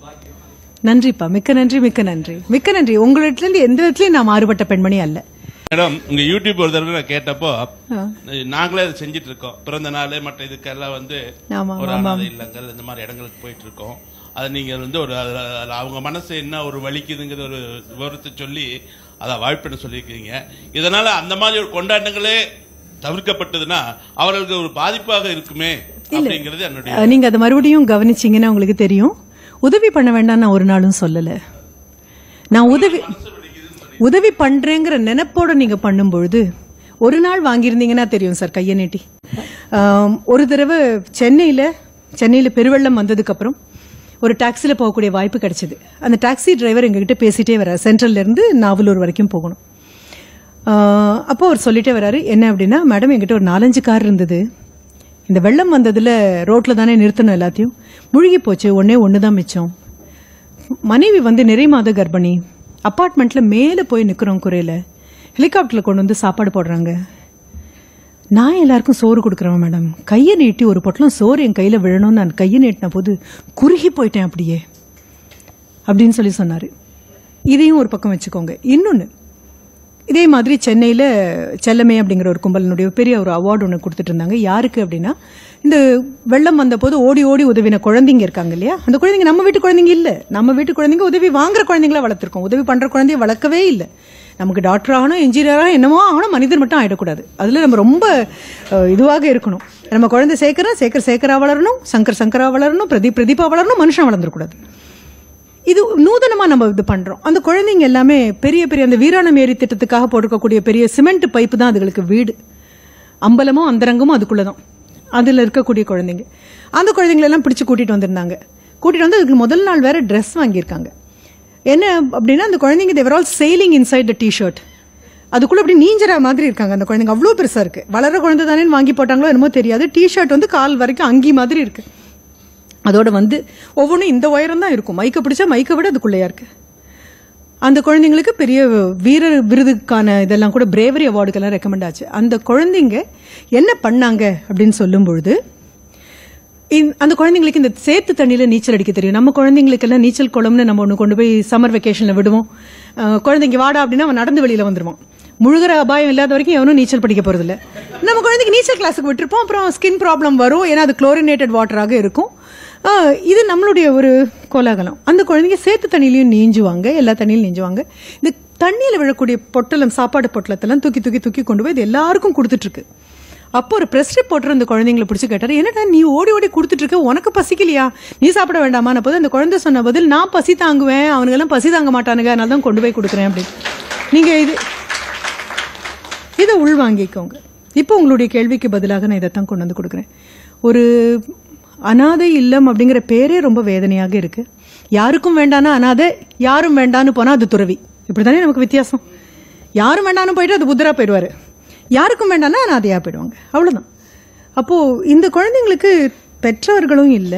நன்றிப்பா மிக்க நன்றி மிக்க நன்றி மிக்க நன்றி உங்களிடத்துல எந்த விதத்திலயும் நான் மாறுபட்ட பெண்மணி அல்ல மேடம் உங்க யூடியூப் ஒரு தடவை நான் கேட்டப்போ ஆ. நாங்களே அதை செஞ்சுட்டு இருக்கோம் பிறந்த நாள் மற்ற இதுக்கெல்லாம் வந்து ஆமா, ஒரு ஆமா. அனாதை இல்லங்கள் இந்த மாதிரி இடங்களுக்கு போயிட்டு இருக்கோம் அது நீங்க வந்து ஒரு அதுல- அதுல அவங்க மனசு என்ன ஒரு வலிக்குதுங்கிற ஒரு விவரத்தை சொல்லி அதை வாய்ப்புன்னு சொல்லியிருக்கீங்க இதனால அந்த மாதிரி ஒரு கொண்டாட்டங்களே தவிர்க்கப்பட்டதுன்னா அவர்களுக்கு ஒரு பாதிப்பாக இருக்குமே அப்படிங்கிறது என்னுடைய அஹ், நீங்க அதை மறுபடியும் கவனிச்சீங்கன்னா உங்களுக்கு தெரியும் உதவி பண்ண வேண்டாம் நான் ஒரு நாளும் சொல்லல நான் உதவி உதவி பண்றேங்கிற நினைப்போட நீங்க பண்ணும் பொழுது ஒரு நாள் வாங்கியிருந்தீங்கன்னா தெரியும் சார் கையை நீட்டி ஆம், ஒரு தடவை சென்னையில சென்னையில பெருவெள்ளம் வந்ததுக்கு அப்புறம் ஒரு டாக்ஸில போகக்கூடிய வாய்ப்பு கிடைச்சது அந்த டாக்ஸி டிரைவர் எங்ககிட்ட பேசிட்டே வர சென்ட்ரல்ல இருந்து நாவலூர் வரைக்கும் போகணும் ஆஹ் அப்போ அவர் சொல்லிட்டே வராரு என்ன அப்படின்னா மேடம் என்கிட்ட ஒரு நாலஞ்சு கார் இருந்தது இந்த வெள்ளம் வந்ததுல ரோட்ல தானே நிறுத்தணும் எல்லாத்தையும் முழுகி போச்சு ஒன்னே ஒன்று தான் மிச்சம் மனைவி வந்து நிறை மாத கர்ப்பிணி அப்பார்ட்மெண்ட்ல மேல போய் நிக்கிறோம் குறையில ஹெலிகாப்டர்ல கொண்டு வந்து சாப்பாடு போடுறாங்க நான் எல்லாருக்கும் சோறு கொடுக்குறேன் மேடம் கையை நீட்டி ஒரு பொட்டலம் சோறு என் கையில விழணும்னு நான் கையை நீட்டின போது குறுகி போயிட்டேன் அப்படியே அப்படின்னு சொல்லி சொன்னாரு இதையும் ஒரு பக்கம் வச்சுக்கோங்க இன்னொன்னு இதே மாதிரி சென்னையில செல்லமே அப்படிங்கிற ஒரு கும்பலினுடைய பெரிய ஒரு அவார்டு ஒன்று கொடுத்துட்டு இருந்தாங்க யாருக்கு அப்படின்னா இந்த வெள்ளம் வந்த போது ஓடி ஓடி உதவின குழந்தைங்க இருக்காங்க இல்லையா அந்த குழந்தைங்க நம்ம வீட்டு குழந்தைங்க இல்ல நம்ம வீட்டு குழந்தைங்க உதவி வாங்குற குழந்தைங்கள வளர்த்துருக்கோம் உதவி பண்ற குழந்தைய வளர்க்கவே இல்லை நமக்கு டாக்டர் ஆகணும் இன்ஜினியர் ஆகணும் என்னமோ ஆகணும் மனிதர் மட்டும் ஆயிடக்கூடாது அதுல நம்ம ரொம்ப அஹ், இதுவாக இருக்கணும் நம்ம குழந்தை சேர்க்கிறோம் சேகர் சேகரா வளரணும் சங்கர் சங்கரா வளரணும் பிரதீப் பிரதீபா வளரணும் மனுஷன் வளர்ந்துடக்கூடாது இது நூதனமா நம்ம இது பண்றோம் அந்த குழந்தைங்க எல்லாமே பெரிய பெரிய அந்த வீராணம் ஏரி திட்டத்துக்காக போட்டிருக்கக்கூடிய பெரிய சிமெண்ட் பைப்பு தான் அதுகளுக்கு வீடு அம்பலமும் அந்தரங்கமும் அதுக்குள்ளதான் அதுல இருக்கக்கூடிய குழந்தைங்க அந்த குழந்தைங்களை எல்லாம் பிடிச்சு கூட்டிட்டு வந்திருந்தாங்க கூட்டிட்டு வந்து அதுக்கு முதல் நாள் வேற ட்ரெஸ் வாங்கியிருக்காங்க என்ன அப்படின்னா அந்த குழந்தைங்க they were all sailing inside the T-shirt அதுக்குள்ள அப்படி நீஞ்சற மாதிரி இருக்காங்க அந்த குழந்தைங்க அவ்வளோ பெருசா இருக்கு வளர குழந்தை தானே வாங்கி போட்டாங்களோ என்னமோ தெரியாது டிஷர்ட் வந்து கால் வரைக்கும் அங்கி மாதிரி இருக்கு அதோட வந்து ஒவ்வொன்றும் இந்த உயரம் தான் இருக்கும் மைக்க பிடிச்சா மைக்கை விட அதுக்குள்ளேயா இருக்கு அந்த குழந்தைங்களுக்கு பெரிய வீர விருதுக்கான இதெல்லாம் கூட பிரேவரி அவார்டுக்கெல்லாம் ரெக்கமெண்ட் ஆச்சு அந்த குழந்தைங்க என்ன பண்ணாங்க அப்படின்னு சொல்லும் பொழுது இந்த- அந்த குழந்தைங்களுக்கு இந்த சேத்து தண்ணியில நீச்சல் அடிக்க தெரியும் நம்ம குழந்தைங்களுக்கு எல்லாம் நீச்சல் குளம்னு நம்ம ஒன்று கொண்டு போய் சம்மர் வெக்கேஷன்ல விடுவோம் அஹ், குழந்தைங்க வாடா அப்படின்னா அவன் நடந்து வெளியில வந்துருவான் முழுகிற அபாயம் இல்லாத வரைக்கும் எவனும் நீச்சல் படிக்க போறது இல்ல நம்ம குழந்தைக்கு நீச்சல் கிளாஸுக்கு விட்டுருப்போம் அப்புறம் ஸ்கின் ப்ராப்ளம் வரும் ஏன்னா அது குளோரினேட்டட் வாட்டராக இருக்கும் அஹ், இது நம்மளுடைய ஒரு கோலாகலம் அந்த குழந்தைங்க சேத்து தண்ணியிலையும் நீஞ்சுவாங்க எல்லா தண்ணியிலும் நீஞ்சுவாங்க இந்த தண்ணியில விழக்கூடிய பொட்டலம் சாப்பாடு பொட்டலத்தெல்லாம் தூக்கி தூக்கி தூக்கி கொண்டு போய் இது எல்லாருக்கும் கொடுத்துட்டு இருக்கு அப்போ ஒரு பிரஸ் ரிப்போர்ட்டர் அந்த குழந்தைங்களை பிடிச்சு கேட்டாரு என்னடா நீ ஓடி ஓடி கொடுத்துட்டு இருக்க உனக்கு பசிக்கலையா நீ சாப்பிட வேண்டாமா போது அந்த குழந்தை சொன்ன பதில் நான் பசி தாங்குவேன் அவனுங்க எல்லாம் பசி தாங்க மாட்டானுங்க அதனால தான் கொண்டு போய் கொடுக்குறேன் அப்படின்னு நீங்க இது இதை உள்வாங்கிக்கோங்க இப்போ உங்களுடைய கேள்விக்கு பதிலாக நான் இதைத்தான் கொண்டு வந்து கொடுக்குறேன் ஒரு அனாதை இல்லம் அப்படிங்கிற பேரே ரொம்ப வேதனையாக இருக்கு யாருக்கும் வேண்டானா அனாதை யாரும் வேண்டான்னு போனா அது துறவி இப்படித்தானே நமக்கு வித்தியாசம் யாரும் வேண்டான்னு போயிட்டு அது புத்தரா போயிடுவாரு யாருக்கும் வேண்டாம்னா அனாதையா போயிடுவாங்க அவ்வளவுதான் அப்போ இந்த குழந்தைங்களுக்கு பெற்றவர்களும் இல்லை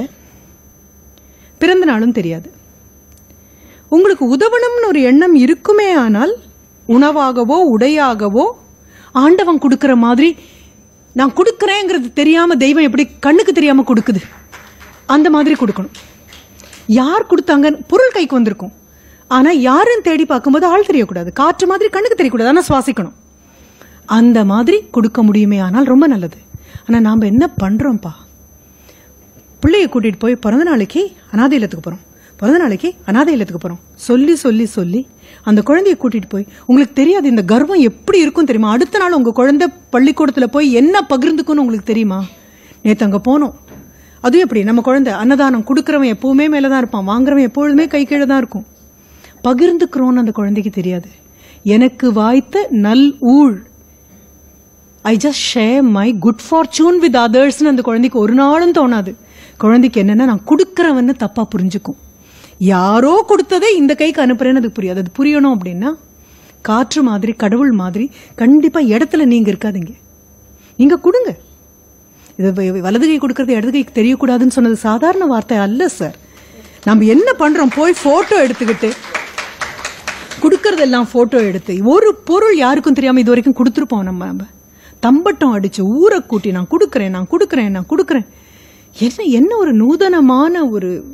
பிறந்த நாளும் தெரியாது உங்களுக்கு உதவணும்னு ஒரு எண்ணம் இருக்குமே ஆனால் உணவாகவோ உடையாகவோ ஆண்டவன் கொடுக்கிற மாதிரி நான் கொடுக்கறேங்கிறது தெரியாம தெய்வம் எப்படி கண்ணுக்கு தெரியாம கொடுக்குது அந்த மாதிரி கொடுக்கணும் யார் கொடுத்தாங்க பொருள் கைக்கு வந்திருக்கும் ஆனா யாருன்னு தேடி பார்க்கும்போது ஆள் தெரியக்கூடாது காற்று மாதிரி கண்ணுக்கு தெரியக்கூடாது ஆனா சுவாசிக்கணும் அந்த மாதிரி கொடுக்க முடியுமே ஆனால் ரொம்ப நல்லது ஆனா நாம என்ன பண்றோம்ப்பா பிள்ளைய கூட்டிட்டு போய் பிறந்த நாளைக்கு அனாதை இல்லத்துக்கு போறோம் பிறந்த நாளைக்கு அனாதை இல்லத்துக்கு போறோம் சொல்லி சொல்லி சொல்லி அந்த குழந்தைய கூட்டிட்டு போய் உங்களுக்கு தெரியாது இந்த கர்வம் எப்படி இருக்கும் தெரியுமா அடுத்த நாள் உங்க குழந்தை பள்ளிக்கூடத்துல போய் என்ன பகிர்ந்துக்குன்னு உங்களுக்கு தெரியுமா நேத்து அங்க போனோம் அதுவும் எப்படி நம்ம குழந்தை அன்னதானம் கொடுக்கறவன் எப்பவுமே மேலதான் இருப்பான் வாங்குறவன் எப்பொழுதுமே கை கீழே தான் இருக்கும் பகிர்ந்துக்கிறோன்னு அந்த குழந்தைக்கு தெரியாது எனக்கு வாய்த்த நல் ஊழ் I just share my good fortune with அதர்ஸ்னு அந்த குழந்தைக்கு ஒரு நாளும் தோணாது குழந்தைக்கு என்னன்னா நான் கொடுக்கறவன்னு தப்பா புரிஞ்சுக்கும் யாரோ கொடுத்ததை இந்த கைக்கு அனுப்புறேன்னு அதுக்கு புரியாது அது புரியணும் அப்படின்னா காற்று மாதிரி கடவுள் மாதிரி கண்டிப்பா இடத்துல நீங்க இருக்காதீங்க நீங்க கொடுங்க இது வ- வலது கை கொடுக்கறது இடது கைக்கு தெரியக்கூடாதுன்னு சொன்னது சாதாரண வார்த்தை அல்ல சார் நம்ம என்ன பண்றோம் போய் போட்டோ எடுத்துக்கிட்டு கொடுக்கறதெல்லாம் போட்டோ எடுத்து ஒரு பொருள் யாருக்கும் தெரியாம இது வரைக்கும் கொடுத்துருப்போம் நம்ம நம்ம தம்பட்டம் அடிச்சு ஊரை கூட்டி நான் கொடுக்கறேன் நான் கொடுக்கறேன் நான் கொடுக்கறேன் என்ன என்ன ஒரு நூதனமான ஒரு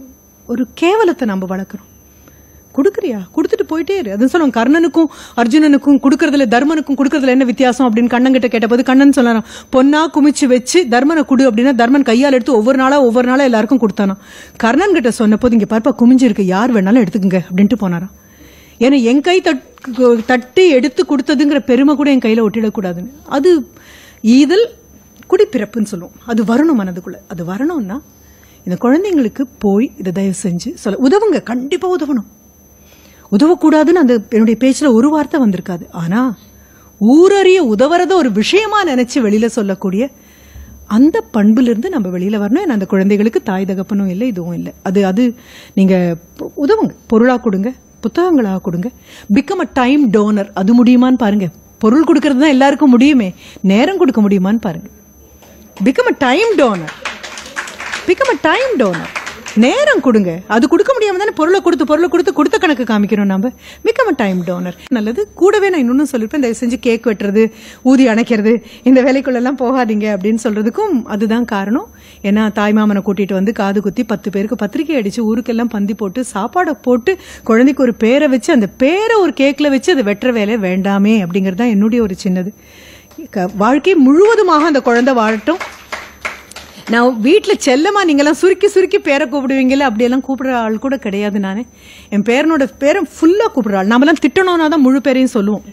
ஒரு கேவலத்தை நம்ம வளர்க்குறோம் கொடுக்குறியா கொடுத்துட்டு போயிட்டே இரு அது சொல்லுவோம் கர்ணனுக்கும் அர்ஜுனனுக்கும் கொடுக்கறதுல தர்மனுக்கும் கொடுக்கறதுல என்ன வித்தியாசம் அப்படின்னு கண்ணன் கிட்ட கேட்டபோது கண்ணன் சொல்லலாம் பொன்னா குமிச்சு வச்சு தர்மனை கொடு அப்படின்னா தர்மன் கையால் எடுத்து ஒவ்வொரு நாளா ஒவ்வொரு நாளா எல்லாருக்கும் கொடுத்தானா கர்ணன் கிட்ட சொன்னபோது இங்க பார்ப்பா குமிஞ்சு இருக்கு யார் வேணாலும் எடுத்துக்கங்க அப்படின்ட்டு போனாராம் ஏன்னா என் கை தட்- தட்டி எடுத்து கொடுத்ததுங்கிற பெருமை கூட என் கையில ஒட்டிடக்கூடாதுன்னு அது ஈதல் குடிப்பிறப்புன்னு சொல்லுவோம் அது வரணும் மனதுக்குள்ள அது வரணும்னா இந்த குழந்தைங்களுக்கு போய் இதை தயவு செஞ்சு சொல்ல உதவுங்க கண்டிப்பா உதவணும் உதவக்கூடாதுன்னு அந்த என்னுடைய பேச்சுல ஒரு வார்த்தை வந்திருக்காது ஆனா ஊரறிய உதவுறத ஒரு விஷயமா நினைச்சு வெளியில சொல்லக்கூடிய அந்த பண்பிலிருந்து நம்ம வெளியில வரணும் ஏன்னா அந்த குழந்தைகளுக்கு தாய் தகப்பனும் இல்லை இதுவும் இல்லை அது அது நீங்க பொ- உதவுங்க பொருளா கொடுங்க புத்தகங்களா கொடுங்க பிகம் அ டைம் டோனர் அது முடியுமான்னு பாருங்க பொருள் கொடுக்கறது தான் எல்லாருக்கும் முடியுமே நேரம் கொடுக்க முடியுமான்னு பாருங்க become a time donor become a time donor நேரம் கொடுங்க அது கொடுக்க முடியாம தானே பொருளை கொடுத்து பொருளை கொடுத்து கொடுத்த கணக்கு காமிக்கிறோம் நம்ம பிகம் அ டைம் டோனர் நல்லது கூடவே நான் இன்னொன்னு சொல்லிருப்பேன் தயவு செஞ்சு கேக் வெட்டுறது ஊதி அணைக்கிறது இந்த வேலைக்குள்ளெல்லாம் போகாதீங்க அப்படின்னு சொல்றதுக்கும் அதுதான் காரணம் ஏன்னா தாய்மாமனை கூட்டிட்டு வந்து காது குத்தி பத்து பேருக்கு பத்திரிக்கை அடிச்சு ஊருக்கெல்லாம் பந்தி போட்டு சாப்பாடை போட்டு குழந்தைக்கு ஒரு பேரை வச்சு அந்த பேரை ஒரு கேக்ல வச்சு அதை வெட்டுற வேலை வேண்டாமே அப்படிங்கிறது தான் என்னுடைய ஒரு சின்னது க- வாழ்க்கை முழுவதுமாக அந்த குழந்தை வாழட்டும் நான் வீட்ல செல்லமா நீங்கெல்லாம் சுருக்கி சுருக்கி பேரை கூப்பிடுவீங்கல்ல அப்படியெல்லாம் கூப்பிடுற ஆள் கூட கிடையாது நானே என் பேரனோட பேரை ஃபுல்லா கூப்பிடுற ஆள் நாமெல்லாம் திட்டணும்னா தான் முழு பேரையும் சொல்லுவோம்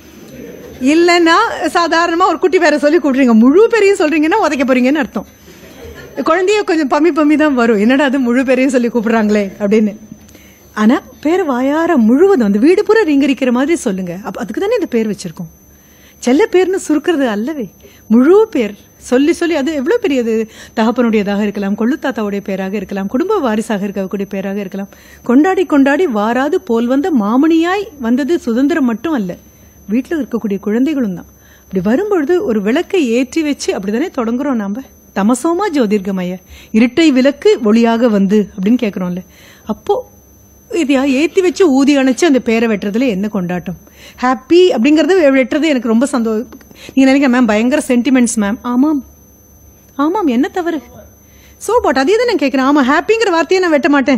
இல்லைன்னா சாதாரணமா ஒரு குட்டி பேரை சொல்லி கூப்பிடுறீங்க முழு பேரையும் சொல்றீங்கன்னா உதைக்க போறீங்கன்னு அர்த்தம் குழந்தைய கொஞ்சம் பம்மி பம்மி தான் வரும் என்னடா அது முழு பேரையும் சொல்லி கூப்பிடுறாங்களே அப்படின்னு ஆனா பேர் வாயார முழுவதும் அந்த வீடு பூரா ரிங்கரிக்கிற மாதிரி சொல்லுங்க அப்ப அதுக்கு தானே இந்த பேர் வச்சிருக்கோம் செல்ல பேர்னு சுருக்கிறது அல்லவே முழு பேர் சொல்லி சொல்லி அது எவ்வளவு பெரியது தகப்பனுடையதாக இருக்கலாம் கொள்ளு தாத்தாவுடைய பேராக இருக்கலாம் குடும்ப வாரிசாக இருக்கக்கூடிய பேராக இருக்கலாம் கொண்டாடி கொண்டாடி வாராது போல் வந்த மாமணியாய் வந்தது சுதந்திரம் மட்டும் அல்ல வீட்டில் இருக்கக்கூடிய குழந்தைகளும் தான் அப்படி வரும்பொழுது ஒரு விளக்கை ஏற்றி வச்சு அப்படிதானே தொடங்குறோம் நாம தமசோமா ஜோதிர்கமய இருட்டை விளக்கு ஒளியாக வந்து அப்படின்னு கேட்குறோம்ல அப்போ இதையா ஏத்தி வச்சு ஊதி அணைச்சு அந்த பேரை வெட்டுறதுல என்ன கொண்டாட்டம் ஹாப்பி அப்படிங்கறது வெட்டுறது எனக்கு ரொம்ப சந்தோஷம் நீங்க நினைக்க மேம் பயங்கர சென்டிமெண்ட்ஸ் மேம் ஆமாம் ஆமாம் என்ன தவறு சோ பட் அதே தான் நான் கேட்கிறேன் ஆமா ஹாப்பிங்கிற வார்த்தையை நான் வெட்ட மாட்டேன்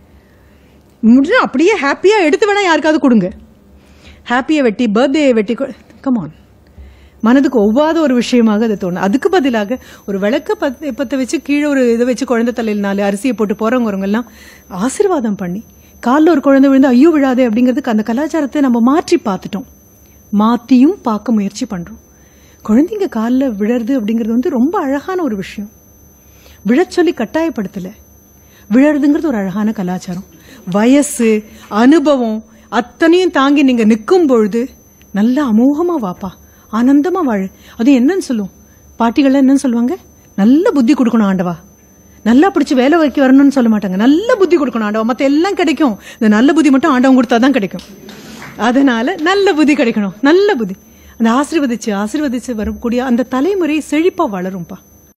முடிஞ்சா அப்படியே ஹாப்பியா எடுத்து வேணா யாருக்காவது கொடுங்க ஹாப்பியை வெட்டி பர்த்டே வெட்டி கமான் மனதுக்கு ஒவ்வாத ஒரு விஷயமாக அது தோணும் அதுக்கு பதிலாக ஒரு விளக்க பத்த பத்த வச்சு கீழே ஒரு இதை வச்சு குழந்தை தலையில் நாலு அரிசியை போட்டு போறவங்க எல்லாம் ஆசீர்வாதம் பண்ணி காலில் ஒரு குழந்தை விழுந்து ஐயோ விழாதே அப்படிங்கிறதுக்கு அந்த கலாச்சாரத்தை நம்ம மாற்றி பார்த்துட்டோம் மாத்தியும் பார்க்க முயற்சி பண்றோம் குழந்தைங்க காலில் விழறது அப்படிங்கிறது வந்து ரொம்ப அழகான ஒரு விஷயம் விழச் சொல்லி கட்டாயப்படுத்தல விழறதுங்கிறது ஒரு அழகான கலாச்சாரம் வயசு அனுபவம் அத்தனையும் தாங்கி நீங்க நிற்கும் பொழுது நல்லா அமோகமா வாப்பா ஆனந்தமா வாழு அது என்னன்னு சொல்லும் பாட்டிகள் என்னன்னு சொல்லுவாங்க நல்ல புத்தி கொடுக்கணும் ஆண்டவா நல்லா பிடிச்சு வேலை வைக்க வரணும்னு சொல்ல மாட்டாங்க நல்ல புத்தி கொடுக்கணும் ஆண்டவா மத்த எல்லாம் கிடைக்கும் இந்த நல்ல புத்தி மட்டும் ஆண்டவன் கொடுத்தாதான் கிடைக்கும் அதனால நல்ல புத்தி கிடைக்கணும் நல்ல புத்தி அந்த ஆசீர்வதிச்சு ஆசீர்வதிச்சு வரக்கூடிய அந்த தலைமுறை செழிப்பா வளரும்பா